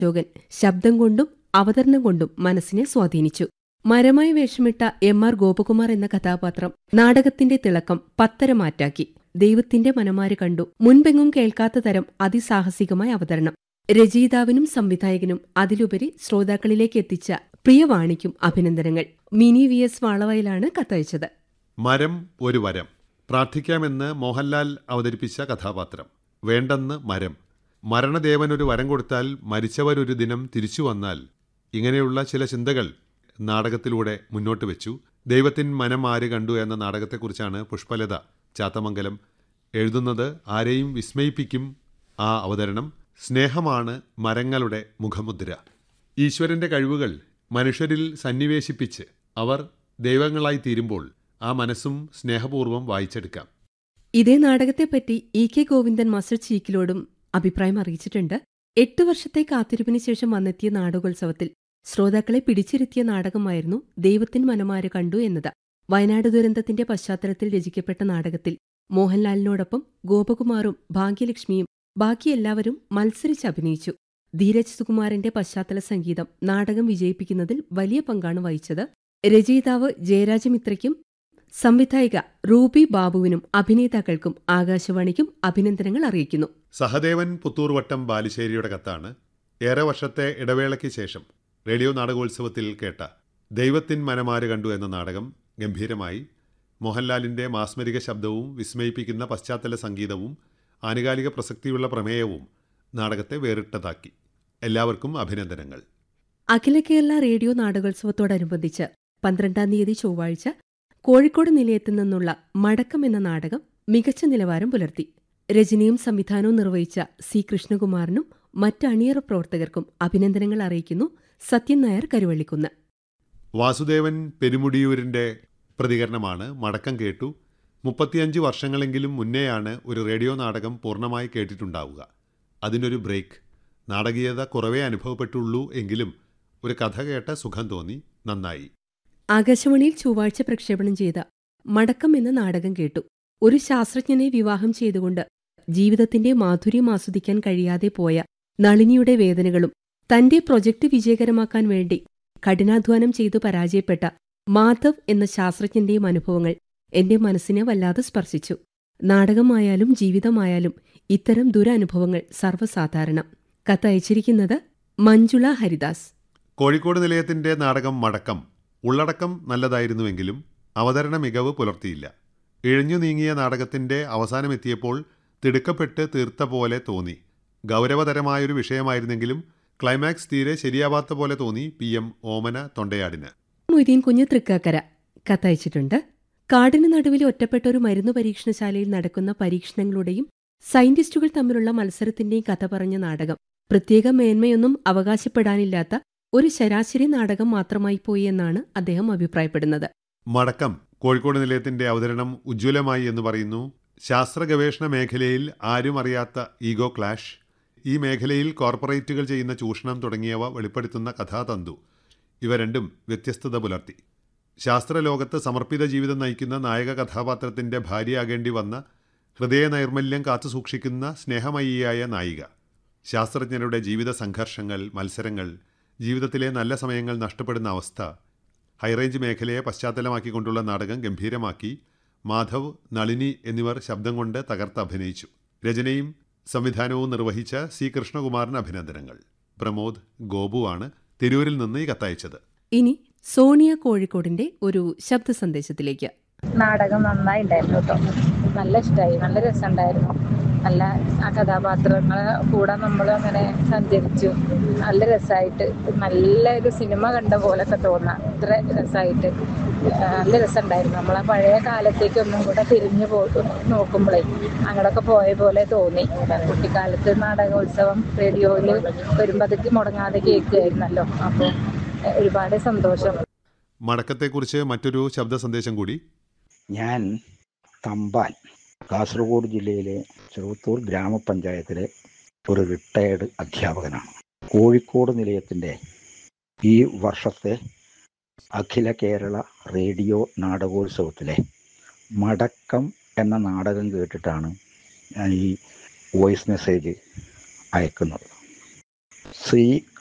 അശോകൻ ശബ്ദം കൊണ്ടും അവതരണം കൊണ്ടും മനസ്സിനെ സ്വാധീനിച്ചു മരമായി വേഷമിട്ട എം ആർ ഗോപകുമാർ എന്ന കഥാപാത്രം നാടകത്തിന്റെ തിളക്കം പത്തര മാറ്റാക്കി ദൈവത്തിന്റെ മനമാര് കണ്ടു മുൻപെങ്ങും കേൾക്കാത്ത തരം അതിസാഹസികമായ അവതരണം രചയിതാവിനും സംവിധായകനും അതിലുപരി ശ്രോതാക്കളിലേക്ക് എത്തിച്ച പ്രിയവാണിക്കും അഭിനന്ദനങ്ങൾ മിനി വി എസ് വാളവയിലാണ് കത്തയച്ചത് മരം ഒരു വരം പ്രാർത്ഥിക്കാമെന്ന് മോഹൻലാൽ അവതരിപ്പിച്ച കഥാപാത്രം വേണ്ടെന്ന് മരം മരണദേവനൊരു വരം കൊടുത്താൽ മരിച്ചവരൊരു ദിനം തിരിച്ചു വന്നാൽ ഇങ്ങനെയുള്ള ചില ചിന്തകൾ നാടകത്തിലൂടെ മുന്നോട്ട് വെച്ചു ദൈവത്തിൻ മനം ആര് കണ്ടു എന്ന നാടകത്തെക്കുറിച്ചാണ് പുഷ്പലത ചാത്തമംഗലം എഴുതുന്നത് ആരെയും വിസ്മയിപ്പിക്കും ആ അവതരണം സ്നേഹമാണ് മരങ്ങളുടെ മുഖമുദ്ര ഈശ്വരന്റെ കഴിവുകൾ മനുഷ്യരിൽ സന്നിവേശിപ്പിച്ച് അവർ ദൈവങ്ങളായി തീരുമ്പോൾ ആ മനസ്സും സ്നേഹപൂർവ്വം വായിച്ചെടുക്കാം ഇതേ നാടകത്തെപ്പറ്റി ഇ കെ ഗോവിന്ദൻ മാസ്റ്റർ ചീക്കിലോടും അഭിപ്രായം അറിയിച്ചിട്ടുണ്ട് എട്ട് വർഷത്തെ കാത്തിരിപ്പിന് ശേഷം വന്നെത്തിയ നാടകോത്സവത്തിൽ ശ്രോതാക്കളെ പിടിച്ചിരുത്തിയ നാടകമായിരുന്നു ദൈവത്തിൻ മനമാര് കണ്ടു എന്നത് വയനാട് ദുരന്തത്തിന്റെ പശ്ചാത്തലത്തിൽ രചിക്കപ്പെട്ട നാടകത്തിൽ മോഹൻലാലിനോടൊപ്പം ഗോപകുമാറും ഭാഗ്യലക്ഷ്മിയും ബാക്കി എല്ലാവരും മത്സരിച്ച് അഭിനയിച്ചു ധീരജ് സുകുമാരന്റെ പശ്ചാത്തല സംഗീതം നാടകം വിജയിപ്പിക്കുന്നതിൽ വലിയ പങ്കാണ് വഹിച്ചത് രചയിതാവ് ജയരാജമിത്രയ്ക്കും സംവിധായിക റൂബി ബാബുവിനും അഭിനേതാക്കൾക്കും ആകാശവാണിക്കും അഭിനന്ദനങ്ങൾ അറിയിക്കുന്നു സഹദേവൻ പുത്തൂർവട്ടം ബാലുശ്ശേരിയുടെ കത്താണ് ഏറെ വർഷത്തെ ഇടവേളയ്ക്ക് ശേഷം റേഡിയോ നാടകോത്സവത്തിൽ കേട്ട ദൈവത്തിൻ മനമാര് കണ്ടു എന്ന നാടകം ഗംഭീരമായി മോഹൻലാലിൻ്റെ മാസ്മരിക ശബ്ദവും വിസ്മയിപ്പിക്കുന്ന പശ്ചാത്തല സംഗീതവും ആനുകാലിക പ്രസക്തിയുള്ള പ്രമേയവും നാടകത്തെ വേറിട്ടതാക്കി എല്ലാവർക്കും അഭിനന്ദനങ്ങൾ അഖില കേരള റേഡിയോ നാടകോത്സവത്തോടനുബന്ധിച്ച് പന്ത്രണ്ടാം തീയതി ചൊവ്വാഴ്ച കോഴിക്കോട് നിലയത്തിൽ നിന്നുള്ള മടക്കം എന്ന നാടകം മികച്ച നിലവാരം പുലർത്തി രചനയും സംവിധാനവും നിർവഹിച്ച സി കൃഷ്ണകുമാറിനും മറ്റ് അണിയറ പ്രവർത്തകർക്കും അഭിനന്ദനങ്ങൾ അറിയിക്കുന്നു സത്യൻ നായർ കരുവള്ളിക്കുന്ന് വാസുദേവൻ പെരുമുടിയൂരിൻ്റെ പ്രതികരണമാണ് മടക്കം കേട്ടു മുപ്പത്തിയഞ്ച് വർഷങ്ങളെങ്കിലും മുന്നേയാണ് ഒരു റേഡിയോ നാടകം പൂർണ്ണമായി കേട്ടിട്ടുണ്ടാവുക അതിനൊരു ബ്രേക്ക് നാടകീയത കുറവേ അനുഭവപ്പെട്ടുള്ളൂ എങ്കിലും ഒരു കഥ കേട്ട സുഖം തോന്നി നന്നായി ആകാശവാണിയിൽ ചൊവ്വാഴ്ച പ്രക്ഷേപണം ചെയ്ത മടക്കം എന്ന നാടകം കേട്ടു ഒരു ശാസ്ത്രജ്ഞനെ വിവാഹം ചെയ്തുകൊണ്ട് ജീവിതത്തിന്റെ മാധുര്യം ആസ്വദിക്കാൻ കഴിയാതെ പോയ നളിനിയുടെ വേദനകളും തന്റെ പ്രൊജക്ട് വിജയകരമാക്കാൻ വേണ്ടി കഠിനാധ്വാനം ചെയ്തു പരാജയപ്പെട്ട മാധവ് എന്ന ശാസ്ത്രജ്ഞന്റെയും അനുഭവങ്ങൾ എന്റെ മനസ്സിനെ വല്ലാതെ സ്പർശിച്ചു നാടകമായാലും ജീവിതമായാലും ഇത്തരം ദുരനുഭവങ്ങൾ സർവ്വസാധാരണം കത്തയച്ചിരിക്കുന്നത് മഞ്ജുള ഹരിദാസ് കോഴിക്കോട് നിലയത്തിൻ്റെ നാടകം മടക്കം ഉള്ളടക്കം നല്ലതായിരുന്നുവെങ്കിലും അവതരണ മികവ് പുലർത്തിയില്ല ഇഴഞ്ഞു നീങ്ങിയ നാടകത്തിൻ്റെ അവസാനമെത്തിയപ്പോൾ തിടുക്കപ്പെട്ട് തീർത്ത പോലെ തോന്നി ഗൗരവതരമായൊരു വിഷയമായിരുന്നെങ്കിലും ക്ലൈമാക്സ് തീരെ ശരിയാവാത്ത പോലെ തോന്നി പി എം ഓമന തൊണ്ടയാടിന് മൊയ്തീൻ കുഞ്ഞ് തൃക്കാക്കര കത്തയച്ചിട്ടുണ്ട് കാടിന് നടുവിൽ ഒറ്റപ്പെട്ട ഒരു മരുന്ന് പരീക്ഷണശാലയിൽ നടക്കുന്ന പരീക്ഷണങ്ങളുടെയും സയന്റിസ്റ്റുകൾ തമ്മിലുള്ള മത്സരത്തിന്റെയും കഥ പറഞ്ഞ നാടകം പ്രത്യേക മേന്മയൊന്നും അവകാശപ്പെടാനില്ലാത്ത ഒരു ശരാശരി നാടകം മാത്രമായി പോയി എന്നാണ് അദ്ദേഹം അഭിപ്രായപ്പെടുന്നത് മടക്കം കോഴിക്കോട് നിലയത്തിൻ്റെ അവതരണം ഉജ്ജ്വലമായി എന്ന് പറയുന്നു ശാസ്ത്ര ഗവേഷണ മേഖലയിൽ ആരും അറിയാത്ത ഈഗോ ക്ലാഷ് ഈ മേഖലയിൽ കോർപ്പറേറ്റുകൾ ചെയ്യുന്ന ചൂഷണം തുടങ്ങിയവ വെളിപ്പെടുത്തുന്ന കഥാതന്തു ഇവ രണ്ടും വ്യത്യസ്തത പുലർത്തി ശാസ്ത്രലോകത്ത് സമർപ്പിത ജീവിതം നയിക്കുന്ന നായക കഥാപാത്രത്തിൻ്റെ ഭാര്യയാകേണ്ടി വന്ന ഹൃദയ നൈർമല്യം കാത്തുസൂക്ഷിക്കുന്ന സ്നേഹമയിയായ നായിക ശാസ്ത്രജ്ഞരുടെ ജീവിത സംഘർഷങ്ങൾ മത്സരങ്ങൾ ജീവിതത്തിലെ നല്ല സമയങ്ങൾ നഷ്ടപ്പെടുന്ന അവസ്ഥ ഹൈറേഞ്ച് മേഖലയെ പശ്ചാത്തലമാക്കിക്കൊണ്ടുള്ള നാടകം ഗംഭീരമാക്കി മാധവ് നളിനി എന്നിവർ ശബ്ദം കൊണ്ട് തകർത്ത് അഭിനയിച്ചു രചനയും സംവിധാനവും നിർവഹിച്ച സി കൃഷ്ണകുമാറിന് അഭിനന്ദനങ്ങൾ പ്രമോദ് ഗോപുവാണ് തിരൂരിൽ നിന്ന് ഈ കത്തയച്ചത് ഇനി സോണിയ കോഴിക്കോടിന്റെ ഒരു ശബ്ദ സന്ദേശത്തിലേക്ക് നാടകം നന്നായി ഉണ്ടായിരുന്നു കേട്ടോ നല്ല ഇഷ്ടമായി നല്ല രസമുണ്ടായിരുന്നു നല്ല ആ കഥാപാത്രങ്ങളെ കൂടെ നമ്മൾ അങ്ങനെ സഞ്ചരിച്ചു നല്ല രസമായിട്ട് നല്ല ഒരു സിനിമ കണ്ട പോലൊക്കെ തോന്നാം ഇത്ര രസമായിട്ട് നല്ല രസമുണ്ടായിരുന്നു നമ്മളെ പഴയ കാലത്തേക്ക് ഒന്നും കൂടെ തിരിഞ്ഞു പോ നോക്കുമ്പോഴേ അങ്ങോട്ടൊക്കെ പോയ പോലെ തോന്നി കുട്ടിക്കാലത്ത് നാടകോത്സവം റേഡിയോയിൽ വരുമ്പോൾ അതൊക്കെ മുടങ്ങാതെ കേൾക്കുകയായിരുന്നല്ലോ അപ്പോൾ ഒരുപാട് സന്തോഷം മടക്കത്തെക്കുറിച്ച് മറ്റൊരു ശബ്ദ സന്ദേശം കൂടി ഞാൻ തമ്പാൻ കാസർഗോഡ് ജില്ലയിലെ ചെറുത്തൂർ ഗ്രാമപഞ്ചായത്തിലെ ഒരു റിട്ടയേർഡ് അധ്യാപകനാണ് കോഴിക്കോട് നിലയത്തിൻ്റെ ഈ വർഷത്തെ അഖില കേരള റേഡിയോ നാടകോത്സവത്തിലെ മടക്കം എന്ന നാടകം കേട്ടിട്ടാണ് ഞാൻ ഈ വോയിസ് മെസ്സേജ് അയക്കുന്നത് ശ്രീ